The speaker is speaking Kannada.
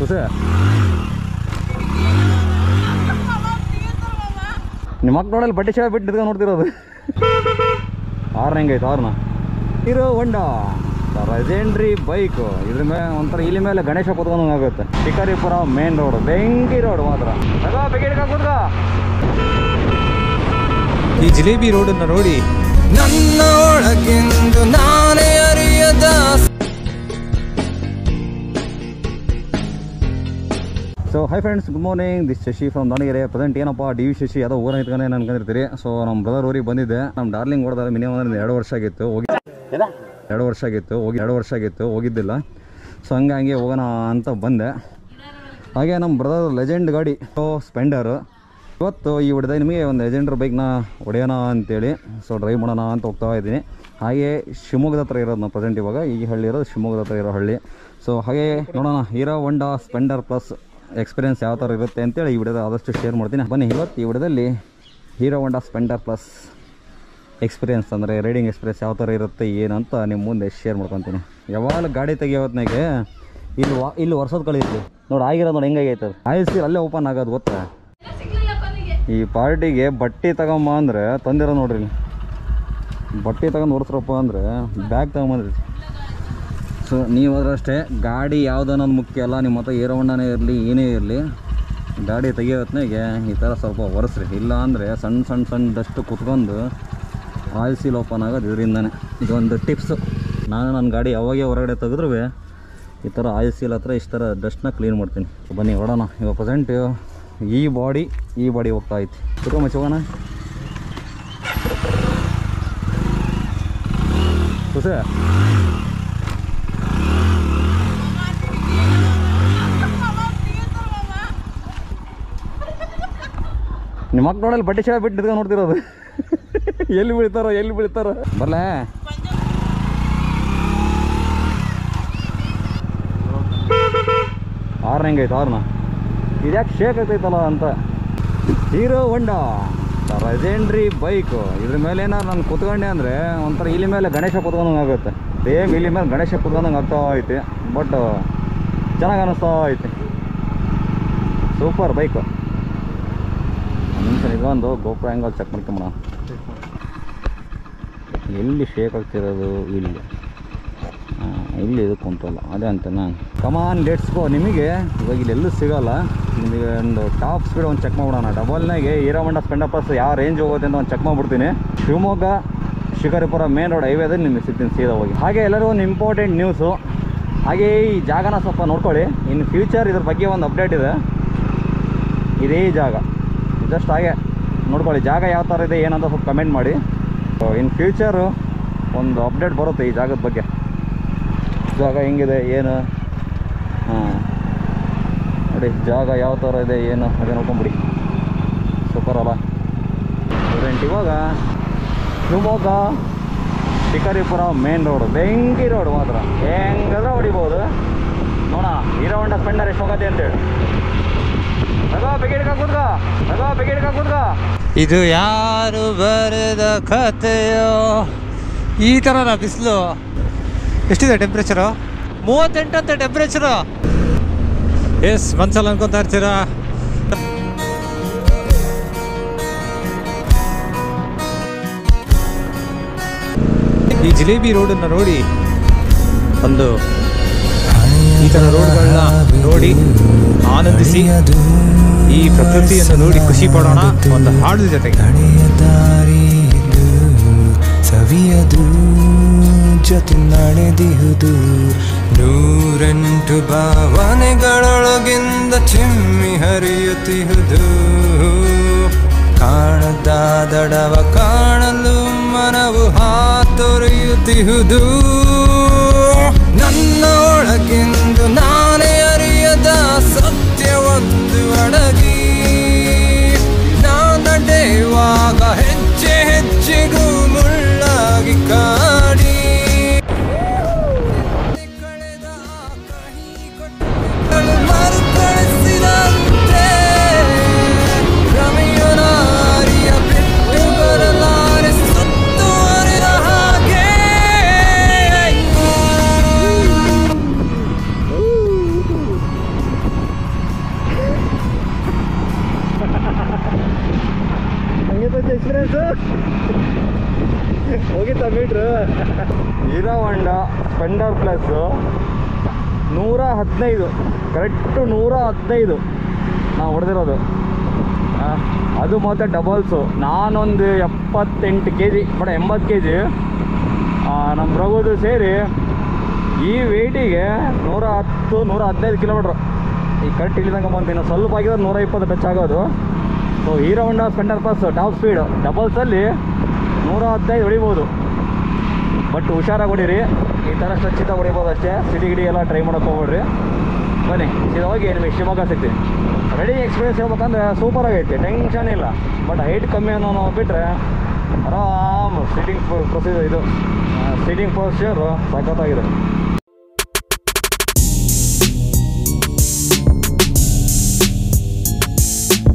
ಸೊಸೆ ನಿಮ್ಮ ಮಕ್ಕ ನೋಡಲ್ಲಿ ಬಟ್ಟೆ ಶಾಲೆ ಬಿಟ್ಟು ನಿಂತ್ಕೊಂಡು ನೋಡ್ತಿರೋದು ಆರ್ನ ಹೆಂಗೈತೆ ಆರ್ನ ಹೀರೋ ಹೊಂಡಾ ಲೆಜೆಂಡ್ರಿ ಬೈಕ್ ಇದ್ರ ಮೇಲೆ ಒಂಥರ ಇಲ್ಲಿ ಮೇಲೆ ಗಣೇಶ ಕೂತ್ಕೊಂಡಂಗೆ ಆಗುತ್ತೆ ಶಿಕಾರಿಪುರ ಮೇನ್ ರೋಡ್ ಬೆಂಕಿ ರೋಡ್ ಮಾತ್ರ ತಗೋ ಬೆಗಿಡ್ಕ ಕೂತ್ಕೋ ಈ ಜಿಲೇಬಿ ರೋಡನ್ನು ನೋಡಿ ನನ್ನ ಒಳಗೆಂದು ನಾನೇ ಅರಿಯದ so hi friends good morning this Shashi from Davanagere present ಏನಪ್ಪ ಡಿ ವಿ ಶಶಿ ಯಾವುದೋ ಊರ ಇಟ್ಕೊಂಡೆ ಅನ್ಕೊಂಡಿರ್ತೀರಿ ಸೊ ನಮ್ಮ ಬ್ರದರ್ ಊರಿಗೆ ಬಂದಿದ್ದೆ ನಮ್ಮ ಡಾರ್ಲಿಂಗ್ ಹೊಡೆದಾಗ ಮಿನಿಮಮ್ ಅಂದ್ರೆ ಎರಡು ವರ್ಷ ಆಗಿತ್ತು ಹೋಗಿ ಎರಡು ವರ್ಷ ಆಗಿತ್ತು ಹೋಗಿ ಎರಡು ವರ್ಷ ಆಗಿತ್ತು ಹೋಗಿದ್ದಿಲ್ಲ ಸೊ ಹಂಗೆ ಹಂಗೆ ಹೋಗೋಣ ಅಂತ ಬಂದೆ ಹಾಗೆ ನಮ್ಮ ಬ್ರದರ್ ಲೆಜೆಂಡ್ ಗಾಡಿ ಸ್ಪೆಂಡರ್ ಇವತ್ತು ಈ ಹೊಡೆದ ನಿಮಗೆ ಒಂದು ಲೆಜೆಂಡರ್ ಬೈಕ್ನ ಹೊಡೆಯೋಣ ಅಂತೇಳಿ ಸೊ ಡ್ರೈವ್ ಮಾಡೋಣ ಅಂತ ಹೋಗ್ತಾ ಇದ್ದೀನಿ ಹಾಗೆ ಶಿವಮೊಗ್ಗದ ಹತ್ರ ಇರೋದು ನಾವು ಪ್ರೆಸೆಂಟ್ ಇವಾಗ ಈ ಹಳ್ಳಿ ಇರೋದು ಶಿವಮೊಗ್ಗದ ಹತ್ರ ಇರೋ ಹಳ್ಳಿ ಸೊ ಹಾಗೆ ನೋಡೋಣ Hero Honda Splendor plus experience ಯಾವ ಥರ ಇರುತ್ತೆ ಅಂತೇಳಿ ಈ ವಿಡಿಯೋದ ಆದಷ್ಟು ಶೇರ್ ಮಾಡ್ತೀನಿ ಬನ್ನಿ ಇವತ್ತು ಈ ವಿಡಿಯೋದಲ್ಲಿ Hero Honda Splendor plus experience ಅಂದರೆ ರೈಡಿಂಗ್ ಎಕ್ಸ್ಪೀರಿಯನ್ಸ್ ಯಾವ ಥರ ಇರುತ್ತೆ ಏನಂತ ನಿಮ್ಮ ಮುಂದೆ ಶೇರ್ ಮಾಡ್ಕೊತೀನಿ ಯಾವಾಗ ಗಾಡಿ ತೆಗಿಯೋತ್ನಾಗೆ ಇಲ್ಲಿ ವಾ ಇಲ್ಲಿ ವರ್ಷದ ಕಳೀತಿ ನೋಡಿ ಆಗಿರೋದು ನೋಡಿ ಹೆಂಗಾಗೈತೆ ಅದು ಆಯಿಸಿ ಅಲ್ಲೇ ಓಪನ್ ಆಗೋದು ಗೊತ್ತಾ ಈ ಪಾರ್ಟಿಗೆ ಬಟ್ಟೆ ತಗೊಂಬ ಅಂದರೆ ತಂದಿರೋ ನೋಡ್ರಿ ಇಲ್ಲಿ. ಬಟ್ಟೆ ತಗೊಂಡು ಓಡಿಸ್ರಪ್ಪ ಅಂದರೆ ಬ್ಯಾಗ್ ತಗೊಂಬಂದ್ರಿ ಸೊ ನೀವಾದ್ರೂ ಅಷ್ಟೇ ಗಾಡಿ ಯಾವ್ದು ಅನ್ನೋದು ಮುಖ್ಯ ಅಲ್ಲ ನಿಮ್ಮ ಹತ್ರ ಏರೋ ಹೊಂಡನೇ ಇರಲಿ ಏನೇ ಇರಲಿ ಗಾಡಿ ತೆಗಿಯೋತ್ನಾಗೆ ಈ ಥರ ಸ್ವಲ್ಪ ಒರೆಸ್ರಿ ಇಲ್ಲ ಅಂದರೆ ಸಣ್ಣ ಸಣ್ಣ ಸಣ್ಣ ಡಸ್ಟ್ ಕುತ್ಕೊಂಡು ಆಯಿಲ್ ಸೀಲ್ ಓಪನ್ ಆಗೋದು ಇದರಿಂದನೇ ಇದೊಂದು ಟಿಪ್ಸು ನಾನು ನನ್ನ ಗಾಡಿ ಯಾವಾಗೇ ಹೊರಗಡೆ ತೆಗೆದ್ರೂ ಈ ಥರ ಆಯಿಲ್ ಸೀಲ್ ಹತ್ರ ಇಷ್ಟು ಥರ ಡಸ್ಟ್ನ ಕ್ಲೀನ್ ಮಾಡ್ತೀನಿ ಬನ್ನಿ ಹೊಡೋಣ ಇವಾಗ ಪ್ರೆಸೆಂಟ್ ಈ ಬಾಡಿ ಈ ಬಾಡಿ ಹೋಗ್ತಾ ಐತಿ ತುಕ ಮಚ್ಚ ಹೋಗೋಣ ಸೊಸೆ ನಿಮ್ಮ ಮಕ್ಕ ನೋಡಲ್ಲಿ ಬಟ್ಟೆ ಶಾಲೆ ಬಿಟ್ಟು ನಿಂತ್ಕೊಂಡು ನೋಡ್ತಿರೋದು ಎಲ್ಲಿ ಬೀಳ್ತಾರೋ ಎಲ್ಲಿ ಬೀಳ್ತಾರೋ ಬರ್ಲೇ ಆರ್ನ ಹೆಂಗೈತೆ ಆರ್ನ ಇದ್ಯಾಕೆ ಶೇಕ್ ಆಗ್ತೈತಲ್ಲ ಅಂತ ಹೀರೋ ಹೊಂಡಾ ಲೆಜೆಂಡ್ರಿ ಬೈಕ್ ಇದ್ರ ಮೇಲೆ ಏನಾರು ನಾನು ಕುತ್ಕೊಂಡೆ ಅಂದರೆ ಒಂಥರ ಇಲ್ಲಿ ಮೇಲೆ ಗಣೇಶ ಕುತ್ಕೊಂಡಂಗೆ ಆಗುತ್ತೆ ಸೇಮ್ ಇಲ್ಲಿ ಮೇಲೆ ಗಣೇಶ ಕುತ್ಕೊಂಡಂಗೆ ಆಗ್ತಾ ಐತಿ ಬಟ್ ಚೆನ್ನಾಗಿ ಅನ್ನಿಸ್ತಾ ಐತಿ ಸೂಪರ್ ಬೈಕು ನಿಮಿಷ ಇದೊಂದು ಗೋಪುರ ಆ್ಯಂಗಲ್ ಚೆಕ್ ಮಾಡ್ಕೊಂಬೋಣ ಎಲ್ಲಿ ಶೇಕ್ ಆಗ್ತಿರೋದು ಇಲ್ಲಿ ಆ, ಇಲ್ಲಿ ಇದು ಕುಂತಲ್ಲ ಅದೇ ಅಂತ ನಾನು ಕಮಾನ್ ಲೆಟ್ಸ್ ಗೋ ನಿಮಗೆ ಇವಾಗ ಇಲ್ಲಿ ಎಲ್ಲೂ ಸಿಗೋಲ್ಲ ನಿಮಗೆ ಒಂದು ಟಾಪ್ ಸ್ಪೀಡ್ ಒಂದು ಚೆಕ್ ಮಾಡ್ಬಿಡೋಣ ಡಬಲ್ನಾಗೆ ಹೀರೋ ಹೊಂಡಾ ಸ್ಪೆಂಡರ್ ಪ್ಲಸ್ ಯಾವ ರೇಂಜ್ ಹೋಗುತ್ತೆ ಅಂತ ಒಂದು ಚೆಕ್ ಮಾಡಿಬಿಡ್ತೀನಿ ಶಿವಮೊಗ್ಗ ಶಿಕಾರಿಪುರ ಮೇನ್ ರೋಡ್ ಹೈವೇದಲ್ಲಿ ನಿಮಗೆ ಸಿಗ್ತೀನಿ ಸೀದಾ ಹೋಗಿ ಹಾಗೆ ಎಲ್ಲರೂ ಒಂದು ಇಂಪಾರ್ಟೆಂಟ್ ನ್ಯೂಸು ಹಾಗೆ ಈ ಜಾಗನ ಸ್ವಲ್ಪ ನೋಡ್ಕೊಳ್ಳಿ ಇನ್ನು ಫ್ಯೂಚರ್ ಇದ್ರ ಬಗ್ಗೆ ಒಂದು ಅಪ್ಡೇಟ್ ಇದೆ ಇದೇ ಜಾಗ ಜಸ್ಟ್ ಹಾಗೆ ನೋಡ್ಕೊಳ್ಳಿ ಜಾಗ ಯಾವ ಥರ ಇದೆ ಏನಂತ ಸ್ವಲ್ಪ ಕಮೆಂಟ್ ಮಾಡಿ ಇನ್ ಫ್ಯೂಚರು ಒಂದು ಅಪ್ಡೇಟ್ ಬರುತ್ತೆ ಈ ಜಾಗದ ಬಗ್ಗೆ ಜಾಗ ಹೆಂಗಿದೆ ಏನು ಹಾಂ ನೋಡಿ ಜಾಗ ಯಾವ ಥರ ಇದೆ ಏನು ಅದೇ ನೋಡ್ಕೊಂಬಿಡಿ ಸೂಪರ್ ಅಲ್ಲ ಸ್ಟೂಡೆಂಟ್ ಇವಾಗ ಶಿವಮೊಗ್ಗ ಶಿಕಾರಿಪುರ ಮೇನ್ ರೋಡ್ ಬೆಂಕಿ ರೋಡ್ ಮಾತ್ರ ಹೆಂಗಾದ್ರೆ ಹೊಡಿಬೋದು ನೋಡ ಹೀರೋ ಹೊಂಡ ಸ್ಪೆಂಡರ್ ಎಷ್ಟು ಹೋಗತ್ತೆ ಅಂತೇಳಿ ತಗೋ ಬೆಗಿಡ್ಕ ಕೂತ್ಕೋ ತಗೋ ಬೆಗಿಡ್ಕ ಕೂತ್ಕೋ ಇದು ಯಾರು ಬರೆದ ಕಥೆಯೋ ಈ ಥರನ ಬಿಸಿಲು ಎಷ್ಟಿದೆ ಟೆಂಪ್ರೇಚರು ಮೂವತ್ತೆಂಟು ಅಂತ ಟೆಂಪ್ರೇಚರು ಎಸ್ ಮನ್ಸಲ್ಲಿ ಅನ್ಕೊಂತಾ ಇರ್ತೀರಾ ಈ ಜಿಲೇಬಿ ರೋಡನ್ನು ನೋಡಿ ಒಂದು ಈ ಥರ ರೋಡ್ಗಳನ್ನ ನೋಡಿ ಆನಂದಿಸಿ ಈ ಪ್ರಕೃತಿಯನ್ನು ನೋಡಿ ಖುಷಿ ಪಡೋಣ ಒಂದು ಹಾಡು ಜೊತೆಗೆ ಹಣೆಯ ದಾರಿದು ಸವಿಯದು ಜೊತೆ ನಡೆದಿಹುದು ನೂರೆಂಟು ಭಾವನೆಗಳೊಳಗಿಂದ ಚಿಮ್ಮಿ ಹರಿಯುತ್ತಿಹುದು ಕಾಣದ ದಡವ ಕಾಣಲು ಮನವು ಹಾತೊರೆಯುತ್ತಿಹುದು ನನ್ನ ಒಳಗೆಂದು ನಾನೇ ಅರಿಯದ ಸತ್ಯವೊಂದು ಅಡಗಿ ನಾ ನಡೆಯುವಾಗ ಹೆಜ್ಜೆ ಹೆಜ್ಜೆಗೂ ಮುಳ್ಳಾಗಿ ಕಾಡಿ ಕಳೆದ ಆ ಕಹಿ ಕೊಟ್ಟಗಳು ಮರುಕಳಿಸಿದಂತೆ ರಮೆಯನಾರಿಯ ಬಿಟ್ಟು ಬರಲಾರೆ ಸುತ್ತುವರಿದ ಹಾಗೆ ಹೋಯ್ತು ಹೋಗಿತ್ತಾ meter Hero Honda Splendor plus ನೂರ ಹದಿನೈದು ಕರೆಕ್ಟು ನೂರ ಹದಿನೈದು ನಾವು ಹೊಡೆದಿರೋದು ಆ, ಅದು ಮತ್ತೆ ಡಬಲ್ಸು ನಾನೊಂದು ಎಪ್ಪತ್ತೆಂಟು ಕೆ ಜಿ ಬಡ ಎಂಬತ್ತು ಕೆ ಜಿ ನಮ್ಮ ಪ್ರಭುದು ಸೇರಿ ಈ ವೇಟಿಗೆ ನೂರ ಹತ್ತು ನೂರ ಹದಿನೈದು ಕಿಲೋಮೀಟ್ರ್ ಈ ಕರೆಕ್ಟ್ ಇಲ್ಲಿದಂಗೆ ಬಂತು ಇನ್ನು ಸ್ವಲ್ಪ ಆಗಿದ್ರೆ ನೂರ ಇಪ್ಪತ್ತು ಟಚ್ ಆಗೋದು so Hero Honda Splendor plus top speed ಡಬಲ್ಸಲ್ಲಿ ನೂರ ಹದಿನೈದು ಹೊಡಿಬೋದು ಬಟ್ ಹುಷಾರಾಗಿ ಹೊಡೀರಿ ಈ ಥರ ಸ್ವಚ್ಛತೆ ಹೊಡಿಬೋದು ಅಷ್ಟೇ ಸಿಡಿ ಗಿಡಿ ಎಲ್ಲ ಟ್ರೈ ಮಾಡೋಕೆ ಹೋಗ್ಬೇಡ್ರಿ ಬನ್ನಿ ಇದು ಹೋಗಿ ನಿಮಗೆ ಶಿವಮೊಗ್ಗ ಸಿಗ್ತೀವಿ ರೈಡಿಂಗ್ ಎಕ್ಸ್ಪೀರಿಯನ್ಸ್ ಹೇಳ್ಬೇಕಂದ್ರೆ ಸೂಪರ್ ಆಗೈತೆ ಟೆನ್ಷನ್ ಇಲ್ಲ ಬಟ್ ಹೈಟ್ ಕಮ್ಮಿ ಅನ್ನೋ ನಾವು ಬಿಟ್ಟರೆ ಆರಾಮ್ ಸಿಟ್ಟಿಂಗ್ ಪ್ರೊಸೀಜರ್ ಇದು ಸಿಟ್ಟಿಂಗ್ ಪೋಸ್ಚರು ಸಖತ್ತಾಗಿದೆ